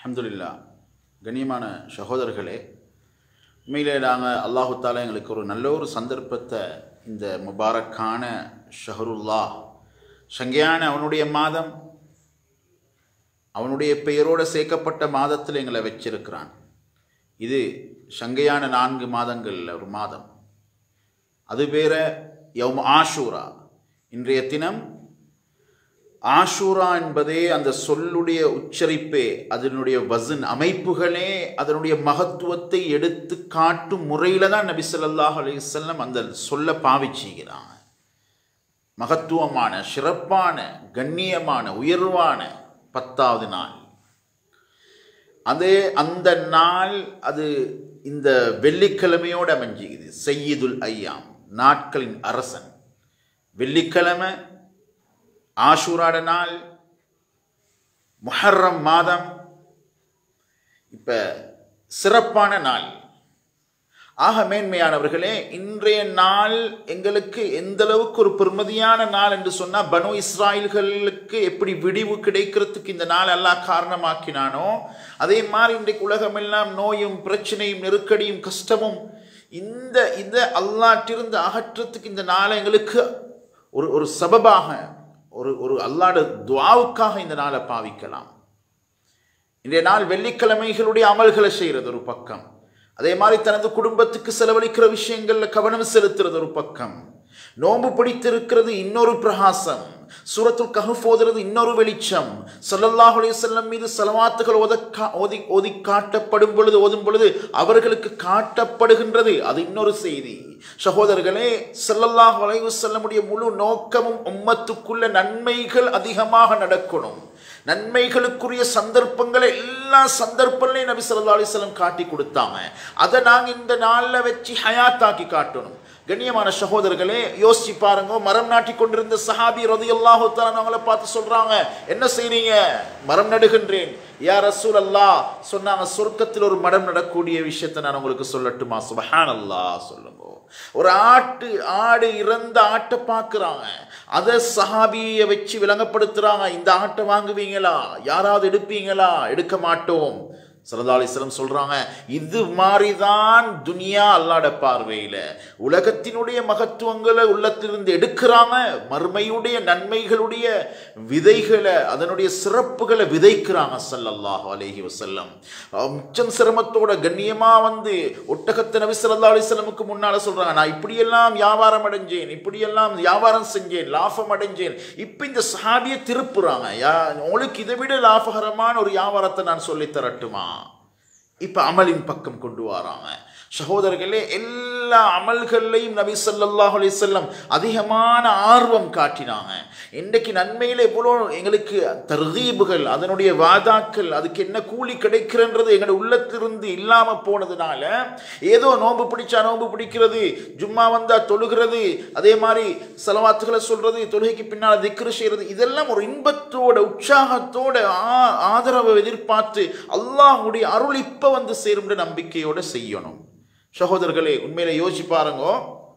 அல்ஹம்துலில்லா கண்ணியமான சகோதரர்களே உண்மையிலே நாங்கள் அல்லாஹு தாலா எங்களுக்கு ஒரு நல்ல ஒரு சந்தர்ப்பத்தை இந்த முபாரக்கான ஷஹருல்லா சங்கையான அவனுடைய மாதம் அவனுடைய பெயரோடு சேர்க்கப்பட்ட மாதத்தில் எங்களை வச்சிருக்கிறான் இது சங்கையான நான்கு மாதங்களில் ஒரு மாதம் அது வேற யௌம் ஆஷூரா இன்றைய தினம் ஆஷூரா என்பதே அந்த சொல்லுடைய உச்சரிப்பே அதனுடைய வசன் அமைப்புகளே அதனுடைய மகத்துவத்தை எடுத்து காட்டும் முறையில் தான் நபி ஸல்லல்லாஹு அலைஹி வஸல்லம் அந்த சொல்ல பாவிச்சுகிறாங்க மகத்துவமான சிறப்பான கண்ணியமான உயர்வான பத்தாவது நாள் அதே அந்த நாள் அது இந்த வெள்ளிக்கிழமையோடு அமைஞ்சுக்குது செய்யுதுல் ஐயாம் நாட்களின் அரசன் வெள்ளிக்கிழமை ஆஷூராட நாள் முஹர்ரம் மாதம் இப்போ சிறப்பான நாள் ஆக மேன்மையானவர்களே இன்றைய நாள் எங்களுக்கு எந்த அளவுக்கு ஒரு பெருமதியான நாள் என்று சொன்னால் பனு இஸ்ராயல்களுக்கு எப்படி விடிவு கிடைக்கிறதுக்கு இந்த நாள் எல்லாம் காரணமாக்கினானோ அதே மாதிரி இன்றைக்கு உலகமெல்லாம் நோயும் பிரச்சனையும் நெருக்கடியும் கஷ்டமும் இந்த இதை அல்லாட்டிருந்து அகற்றத்துக்கு இந்த நாளை எங்களுக்கு ஒரு ஒரு சபபாக ஒரு ஒரு அல்லாட துவாவுக்காக இந்த நாளை பாவிக்கலாம் இன்றைய நாள் வெள்ளிக்கிழமைகளுடைய அமல்களை செய்கிறது ஒரு பக்கம் அதே மாதிரி தனது குடும்பத்துக்கு செலவழிக்கிற விஷயங்கள்ல கவனம் செலுத்துறது ஒரு பக்கம் நோன்பு பிடித்திருக்கிறது இன்னொரு பிரகாசம் சூரத்துல் கஹஃப் ஓதுறது இன்னொரு வெளிச்சம் ஸல்லல்லாஹு அலைஹி வஸல்லம் மீது செலவாத்துகள் ஓதக்கா ஓதி ஓதி காட்டப்படும் பொழுது ஓதும் பொழுது அவர்களுக்கு காட்டப்படுகின்றது அது இன்னொரு செய்தி சகோதரர்களே ஸல்லல்லாஹு அலைஹி வஸல்லமுடைய முழு நோக்கமும் உம்மத்துக்குள்ள நன்மைகள் அதிகமாக நடக்கணும் நன்மைகளுக்குரிய சந்தர்ப்பங்களை எல்லா சந்தர்ப்பங்களையும் நபி ஸல்லல்லாஹு அலைஹி வஸல்லம் காட்டி கொடுத்தாங்க அதை நாங்கள் இந்த நாளில் வச்சு ஹயாத்தாக்கி காட்டணும் கண்ணியமான சகோதரர்களே யோசிச்சு பாருங்க மரம் நாட்டி கொண்டிருந்த சஹாபி ரதி அல்லாஹு அவங்கள பார்த்து சொல்றாங்க என்ன செய்றீங்க மரம் நடுகின்றேன் யா ரசூல் அல்லா சொன்னாங்க சொர்க்கத்தில் ஒரு மரம் நடக்கூடிய விஷயத்தை நான் உங்களுக்கு சொல்லட்டுமா சுபஹான் அல்லா சொல்லுங்க ஒரு ஆட்டு ஆடு இறந்த ஆட்டை பார்க்குறாங்க அதை சஹாபியை வச்சு விளங்கப்படுத்துறாங்க இந்த ஆட்டை வாங்குவீங்களா யாராவது எடுப்பீங்களா எடுக்க மாட்டோம் சரதாலிஸ்லம் சொல்றாங்க இது மாதிரிதான் துனியா அல்லாட பார்வையில் உலகத்தினுடைய மகத்துவங்களை உள்ளத்திலிருந்து எடுக்கிறாங்க மறுமையுடைய நன்மைகளுடைய விதைகளை அதனுடைய சிறப்புகளை விதைக்கிறாங்க சல்லல்லாஹு அலேஹி வசல்லம் மிச்சம் சிரமத்தோட கண்ணியமா வந்து ஒட்டகத்தை நபி சல்லா அலிஸ்லமுக்கு முன்னால சொல்றாங்க நான் இப்படியெல்லாம் வியாபாரம் அடைஞ்சேன் இப்படியெல்லாம் வியாபாரம் செஞ்சேன் லாபம் அடைஞ்சேன் இப்போ இந்த சஹாபியை திருப்புறாங்க யா உங்களுக்கு இதை விட லாபகரமான ஒரு வியாபாரத்தை நான் சொல்லி தரட்டுமா இப்போ அமலின் பக்கம் கொண்டு வராங்க சகோதரர்களே எல்லா அமல்கள்லையும் நபி ஸல்லல்லாஹு அலைஹி வஸல்லம் அதிகமான ஆர்வம் காட்டினாங்க இன்றைக்கு நன்மையில் எவ்வளோ எங்களுக்கு தர்கீபுகள் அதனுடைய வாதாக்கள் அதுக்கு என்ன கூலி கிடைக்கிறன்றது எங்களோட உள்ளத்திலிருந்து இல்லாமல் போனதுனால ஏதோ நோன்பு பிடிச்சா நோன்பு பிடிக்கிறது ஜும்மா வந்தா தொழுகிறது அதே மாதிரி செலவாத்துகளை சொல்றது தொழுகைக்கு பின்னால் திக்ரு செய்கிறது இதெல்லாம் ஒரு இன்பத்தோட உற்சாகத்தோட ஆ- ஆதரவை எதிர்பார்த்து அல்லாஹ்வுடைய அருள் இப்போ வந்து சேரும்ன்ற நம்பிக்கையோட செய்யணும் சகோதரர்களே உண்மையில யோசிச்சு பாருங்க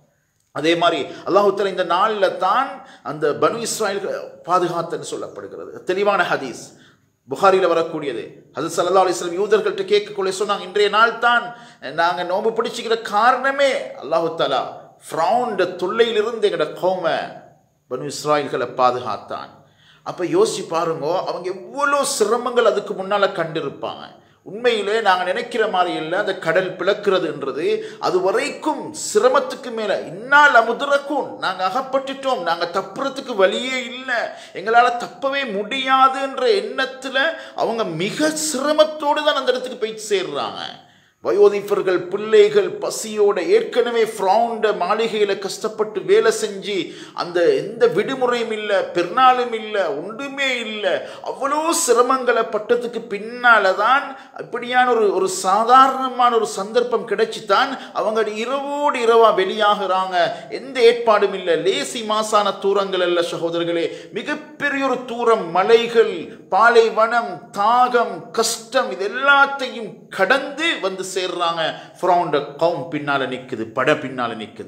அதே மாதிரி அல்லாஹுத்தல இந்த நாளில் தான் அந்த பனு இஸ்ராயல் பாதுகாத்தன்னு சொல்லப்படுகிறது தெளிவான ஹதீஸ் புகாரியில் வரக்கூடியது அது சல்லா அலிஸ்லாம் யூதர்கள்ட்ட கேட்கக்குள்ளே சொன்னாங்க இன்றைய நாள் தான் நாங்கள் நோம்பு பிடிச்சிக்கிற காரணமே அல்லாஹு தாலா ஃப்ரௌண்ட தொல்லையிலிருந்து எங்களோட கோம பனு இஸ்ராயல்களை பாதுகாத்தான் அப்போ யோசிச்சு பாருங்க அவங்க எவ்வளோ சிரமங்கள் அதுக்கு முன்னால் கண்டிருப்பாங்க உண்மையிலே நாங்கள் நினைக்கிற மாதிரி இல்லை அந்த கடல் பிளக்கிறதுன்றது அது வரைக்கும் சிரமத்துக்கு மேலே இன்னால் அமுதுறக்கும் நாங்கள் அகப்பட்டுட்டோம் நாங்கள் தப்புறதுக்கு வழியே இல்லை எங்களால் தப்பவே முடியாதுன்ற எண்ணத்தில் அவங்க மிக சிரமத்தோடு தான் அந்த இடத்துக்கு போய் சேர்றாங்க வயோதிபர்கள் பிள்ளைகள் பசியோட ஏற்கனவே ஃப்ரௌண்ட மாளிகையில் கஷ்டப்பட்டு வேலை செஞ்சு அந்த எந்த விடுமுறையும் இல்லை பெருநாளும் இல்லை ஒன்றுமே இல்லை அவ்வளோ சிரமங்களை பட்டதுக்கு பின்னால தான் இப்படியான ஒரு ஒரு சாதாரணமான ஒரு சந்தர்ப்பம் கிடைச்சித்தான் அவங்க இரவோடு இரவா வெளியாகிறாங்க எந்த ஏற்பாடும் இல்லை லேசி மாசான தூரங்கள் அல்ல சகோதரர்களே மிகப்பெரிய ஒரு தூரம் மலைகள் பாலைவனம் தாகம் கஷ்டம் இது எல்லாத்தையும் கடந்து வந்து சேர்றாங்க ஃப்ரௌண்ட கவும் பின்னால நிக்குது பட பின்னால நிக்குது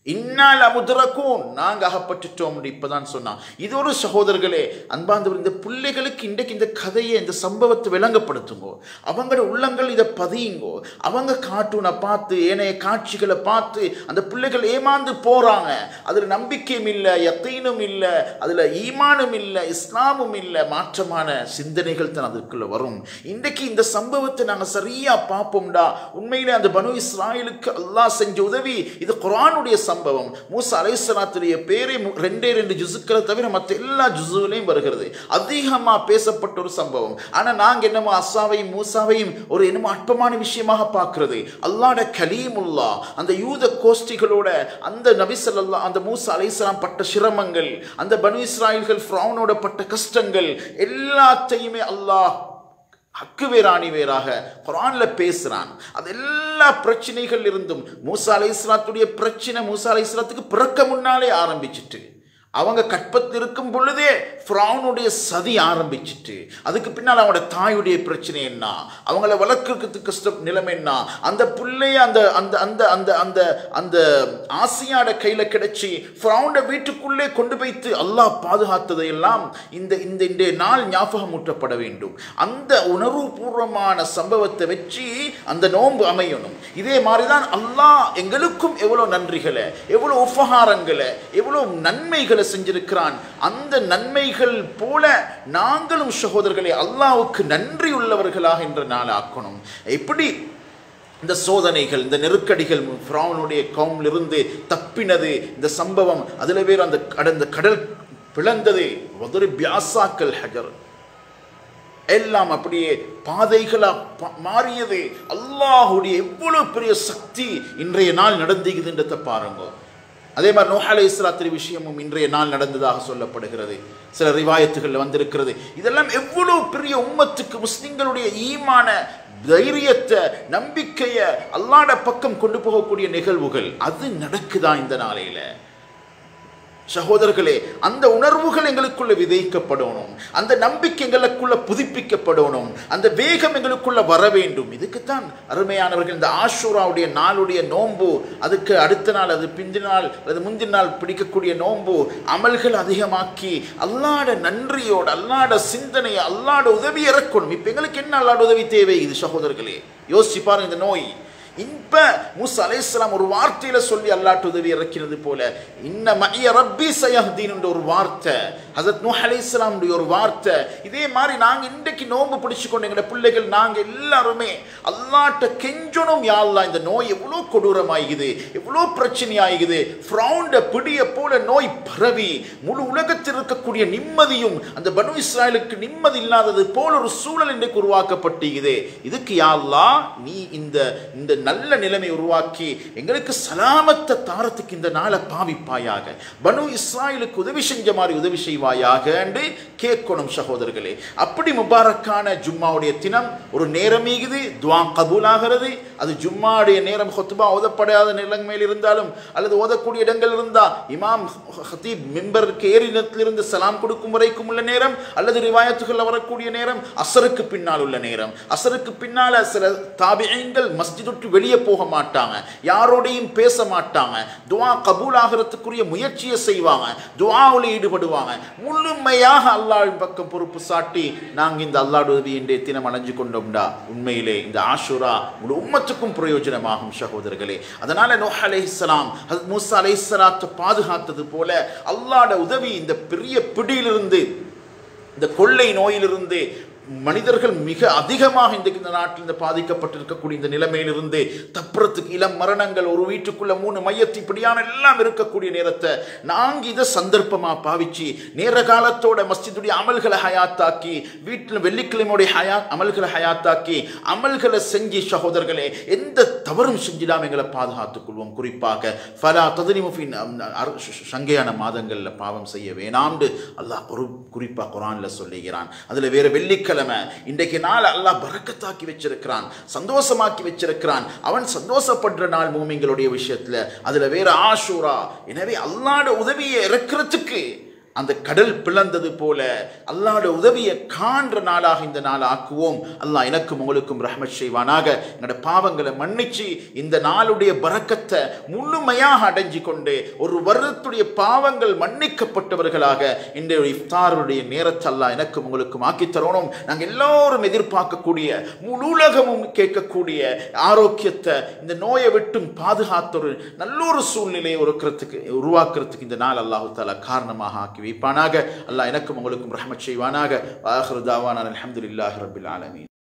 இன்னால் அமுதுரக்கும் நாங்க அகப்பட்டுட்டோம் இப்பதான் சொன்னான் இது ஒரு சகோதரர்களே அன்பாந்தவர் இந்த பிள்ளைகளுக்கு இன்றைக்கு இந்த கதையை இந்த சம்பவத்தை விளங்கப்படுத்துங்கோ அவங்களோட உள்ளங்கள் இதை பதியுங்கோ அவங்க கார்ட்டூனை பார்த்து ஏனைய காட்சிகளை பார்த்து அந்த பிள்ளைகள் ஏமாந்து போறாங்க அதுல நம்பிக்கையும் இல்லை யத்தீனும் இல்லை அதுல ஈமானும் இல்லை இஸ்லாமும் இல்லை மாற்றமான சிந்தனைகள் தான் அதுக்குள்ள வரும் இன்றைக்கு இந்த சம்பவத்தை நாங்க சரியா பார்ப்போம்டா உண்மையிலே அந்த பனு இஸ்ராயலுக்கு அல்லாஹ் செஞ்ச உதவி இது குரானுடைய சம்பவம் மூசா அலைசலாத்துடைய பேரே மு- ரெண்டே ரெண்டு ஜுசுக்களை தவிர மற்ற எல்லா ஜுசுலையும் வருகிறது அதிகமா பேசப்பட்ட ஒரு சம்பவம் ஆனா நாங்க என்னமோ அஸ்ஸாவையும் மூசாவையும் ஒரு என்னமோ அற்பமான விஷயமாக பார்க்கிறது அல்லாட கலீமுல்லா அந்த யூத கோஷ்டிகளோட அந்த நபி ஸல்லல்லாஹு அந்த மூசா அலைஹிஸ்ஸலாம் பட்ட சிரமங்கள் அந்த பனு இஸ்ராயல்கள் ஃப்ரௌனோட பட்ட கஷ்டங்கள் எல்லாத்தையுமே அல்லாஹ் ஹக்கு வேறாணி வேறாக குரான்ல பேசுறான் அது எல்லா பிரச்சனைகள் இருந்தும் மூசா அலை இஸ்லாத்துடைய பிரச்சனை மூசா அலை இஸ்லாத்துக்கு பிறக்க முன்னாலே ஆரம்பிச்சிட்டு அவங்க கற்பத்தில் இருக்கும் பொழுதே ஃப்ரௌனுடைய சதி ஆரம்பிச்சிட்டு அதுக்கு பின்னால் அவங்களோட தாயுடைய பிரச்சனை என்ன அவங்கள வளர்க்கறதுக்கு கஷ்டம் நிலைமை என்ன அந்த பிள்ளைய அந்த அந்த அந்த அந்த அந்த அந்த ஆசியாட கையில கிடைச்சி ஃப்ரௌண்ட வீட்டுக்குள்ளே கொண்டு வைத்து அல்லாஹ் பாதுகாத்ததை எல்லாம் இந்த இந்த இந்த நாள் ஞாபகமூட்டப்பட வேண்டும் அந்த உணர்வுபூர்வமான சம்பவத்தை வச்சு அந்த நோன்பு அமையணும் இதே மாதிரி தான் அல்லாஹ் எங்களுக்கும் எவ்வளோ நன்றிகளை எவ்வளோ உபகாரங்களை எவ்வளோ நன்மைகளை செஞ்சிருக்கிறான் அந்த நன்மைகள் போல நாங்களும் சகோதரர்களே அல்லாஹ்வுக்கு நன்றி உள்ளவர்களாக என்ற நாள் ஆக்கணும் எப்படி இந்த சோதனைகள் இந்த நெருக்கடிகள் ஃப்ரௌனுடைய கவுமிலிருந்து தப்பினது இந்த சம்பவம் அதில் வேறு அந்த கடந்த கடல் பிளந்தது வதுரி பியாசாக்கள் ஹஜர் எல்லாம் அப்படியே பாதைகளா ப- மாறியது அல்லாஹுடைய எவ்வளவு பெரிய சக்தி இன்றைய நாள் நடந்துக்குதுன்றதை பாருங்க அதே மாதிரி நோஹ் அலை இஸ்லாத்திரி விஷயமும் இன்றைய நாள் நடந்ததாக சொல்லப்படுகிறது சில ரிவாயத்துகள் வந்திருக்கிறது இதெல்லாம் எவ்வளவு பெரிய உம்மத்துக்கு முஸ்லிம்களுடைய ஈமான தைரியத்தை நம்பிக்கையை அல்லாட பக்கம் கொண்டு போகக்கூடிய நிகழ்வுகள் அது நடக்குதா இந்த நாளையில சகோதரர்களே அந்த உணர்வுகள் எங்களுக்குள்ள விதைக்கப்படணும் அந்த நம்பிக்கை எங்களுக்குள்ள புதுப்பிக்கப்படணும் அந்த வேகம் எங்களுக்குள்ள வர வேண்டும் இதுக்குத்தான் அருமையானவர்கள் இந்த ஆஷூராவுடைய நாளுடைய நோன்பு அதுக்கு அடுத்த நாள் அது பிந்தின நாள் அல்லது முந்தின நாள் பிடிக்கக்கூடிய நோன்பு அமல்கள் அதிகமாக்கி அல்லாட நன்றியோட அல்லாட சிந்தனையை அல்லாட உதவி இறக்கணும் இப்போ எங்களுக்கு என்ன அல்லாட உதவி தேவை இது சகோதரர்களே யோசிச்சு பாருங்க இந்த நோய் இப்ப மூசா அலைஹிஸ்ஸலாம் ஒரு வார்த்தையில சொல்லி அல்லாட்டு உதவி இறக்கிறது போல இன்ன மய்ய ரப்பி சயஹ்தீன் ஒரு வார்த்தை ஹசரத் நூஹ் அலைஹிஸ்ஸலாமுடைய ஒரு வார்த்தை இதே மாதிரி நாங்க இன்றைக்கு நோன்பு பிடிச்சு கொண்டு எங்க பிள்ளைகள் நாங்க எல்லாருமே அல்லாட்ட கெஞ்சணும் யா அல்லாஹ் இந்த நோய் எவ்வளோ கொடூரமாகுது எவ்வளோ பிரச்சனையாகுது ஃப்ரௌண்ட பிடிய போல நோய் பரவி முழு உலகத்தில் இருக்கக்கூடிய நிம்மதியும் அந்த பனு இஸ்ராயலுக்கு நிம்மதி இல்லாதது போல ஒரு சூழல் இன்றைக்கு உருவாக்கப்பட்டிருக்குது இதுக்கு யா அல்லாஹ் நீ இந்த இந்த நல்ல நிலைமை உருவாக்கி எங்களுக்கு சலாமத்தை தாரத்துக்கு இந்த நாளை பாவிப்பாயாக பனு இஸ்ராயலுக்கு உதவி செஞ்ச மாதிரி உதவி செய்வாயாக என்று கேட்கணும் சகோதரர்களே அப்படி முபாரக்கான ஜும்மாவுடைய தினம் ஒரு நேரம் ஈகுது துவா கபூல் ஆகிறது அது ஜும்மாவுடைய நேரம் ஹொத்துபா ஓதப்படாத நிலைமையில் இருந்தாலும் அல்லது ஓதக்கூடிய இடங்கள் இருந்தா இமாம் ஹத்தீப் மிம்பருக்கு ஏறினத்திலிருந்து சலாம் கொடுக்கும் வரைக்கும் உள்ள நேரம் அல்லது ரிவாயத்துகளில் வரக்கூடிய நேரம் அசருக்கு பின்னால் உள்ள நேரம் அசருக்கு பின்னால சில தாபியங்கள் மஸ்ஜித் விட்டு வெளியே போக மாட்டாங்க யாரோடையும் பேச மாட்டாங்க துவா கபூல் ஆகிறதுக்குரிய முயற்சியை செய்வாங்க துவாவில் ஈடுபடுவாங்க முழுமையாக அல்லாஹ்வின் பக்கம் பொறுப்பு சாட்டி நாங்கள் இந்த அல்லாஹ் உதவி இன்றைய தினம் அடைஞ்சு கொண்டோம்டா உண்மையிலே இந்த ஆஷுரா முழு உம்மத்துக்கும் பிரயோஜனமாகும் சகோதரர்களே அதனால நோஹ் அலைஹிஸ்ஸலாம் ஹஸ்ரத் மூசா அலைஹிஸ்ஸலாத்தை பாதுகாத்தது போல அல்லாஹ்ட உதவி இந்த பெரிய பிடியிலிருந்து இந்த கொள்ளை நோயிலிருந்து மனிதர்கள் மிக அதிகமாக இன்றைக்கு இந்த நாட்டில் இந்த பாதிக்கப்பட்டிருக்கக்கூடிய இந்த நிலைமையிலிருந்து தப்புறத்துக்கு இளம் மரணங்கள் ஒரு வீட்டுக்குள்ள மூணு மையத்து இப்படியான எல்லாம் இருக்கக்கூடிய நேரத்தை நாங்கள் இதை சந்தர்ப்பமாக பாவிச்சு நேர காலத்தோட மஸ்ஜிதுடைய அமல்களை ஹயாத்தாக்கி வீட்டில் வெள்ளிக்கிழமையுடைய ஹயா அமல்களை ஹயாத்தாக்கி அமல்களை செஞ்சு சகோதரர்களே எந்த தவறும் செஞ்சிடாம எங்களை பாதுகாத்துக் கொள்வோம் குறிப்பாக ஃபலா ததுனிமுஃபின் சங்கையான மாதங்களில் பாவம் செய்ய வேணாம்னு அல்லாஹ் ஒரு குறிப்பாக குரானில் சொல்லுகிறான் அதில் வேற வெள்ளிக்கிழமை இன்றைக்கு நாள் அல்லாஹ் பறக்கத்தாக்கி வச்சிருக்கிறான் சந்தோஷமாக்கி வச்சிருக்கிறான் அவன் சந்தோஷப்படுற நாள் மூமிங்களுடைய விஷயத்தில் அதில் வேற ஆஷூரா எனவே அல்லாட உதவியை இறக்கிறதுக்கு அந்த கடல் பிளந்தது போல அல்லாஹ்வுடைய உதவியை காண்ற நாளாக இந்த நாள் ஆக்குவோம் அல்லாஹ் எனக்கும் உங்களுக்கும் ரஹ்மத் செய்வானாக எங்களோட பாவங்களை மன்னிச்சு இந்த நாளுடைய பரக்கத்தை முழுமையாக அடைஞ்சு கொண்டு ஒரு வருடத்துடைய பாவங்கள் மன்னிக்கப்பட்டவர்களாக இந்த இஃப்தாருடைய நேரத்தை அல்லாஹ் எனக்கும் உங்களுக்கும் ஆக்கி தரணும் நாங்கள் எல்லோரும் எதிர்பார்க்கக்கூடிய முழு உலகமும் கேட்கக்கூடிய ஆரோக்கியத்தை இந்த நோயை விட்டும் பாதுகாத்த ஒரு நல்ல ஒரு சூழ்நிலையை ஒருக்கிறதுக்கு உருவாக்குறதுக்கு இந்த நாள் அல்லாஹு தாலா காரணமாக ஆக்கி வைப்பானாக அல்லாஹ் எனக்கும் உங்களுக்கும் ரஹமத் செய்வானாக ஆஹிரு தாவான அல்ஹம்துலில்லாஹி ரபில் ஆலமீன்